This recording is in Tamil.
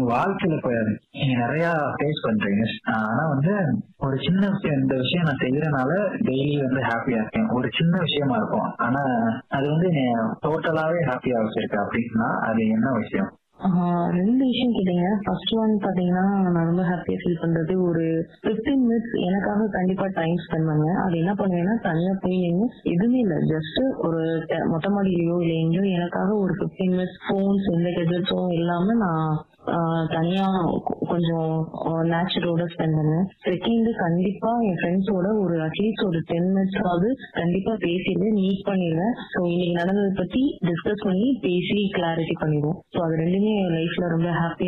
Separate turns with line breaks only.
வாழ்க்கையில இப்ப நீங்க நிறைய ஃபேஸ் பண்றீங்க ஆஹ் ஆனா வந்து ஒரு சின்ன விஷயம் இந்த விஷயம் நான் செய்யறதுனால டெய்லி வந்து ஹாப்பியா இருக்கேன் ஒரு சின்ன விஷயமா இருக்கும் ஆனா அது வந்து டோட்டலாவே ஹாப்பியா வச்சிருக்கு அப்படின்னா அது என்ன விஷயம்
ஆஹ் ரெண்டு விஷயம் கேட்டீங்க ஃபர்ஸ்ட் ஒன் பாத்தீங்கன்னா நான் ரொம்ப ஹாப்பியா ஃபீல் பண்றது ஒரு 15 மினிட்ஸ் எனக்காக கண்டிப்பா டைம் ஸ்பெண்ட் பண்ணுவேன் அது என்ன பண்ணுவேன்னா தனியா போய் நின்னு எதுவுமே இல்ல ஜஸ்ட் ஒரு ட- மொட்டை மாடியிலயோ இல்ல எங்கேயோ எனக்காக ஒரு 15 மினிட்ஸ் போன்ஸ் எந்த கெஜெட்ஸும் இல்லாம நான் ஆஹ் தனியா கொ- கொஞ்சம் நேச்சரோட ஸ்பெண்ட் பண்ணுவேன் செகண்ட் கண்டிப்பா என் ஃப்ரெண்ட்ஸோட ஒரு அட்லீஸ்ட் ஒரு டென் மினிட்ஸ் ஆகுது கண்டிப்பா பேசிடுவேன் மீட் பண்ணிடுவேன் ஸோ இன்னைக்கு நடந்ததை பத்தி டிஸ்கஸ் பண்ணி பேசி கிளாரிட்டி பண்ணிடுவோம் ஸோ அது ரெண்டுமே என் லைஃப்ல ரொம்ப ஹாப்பியா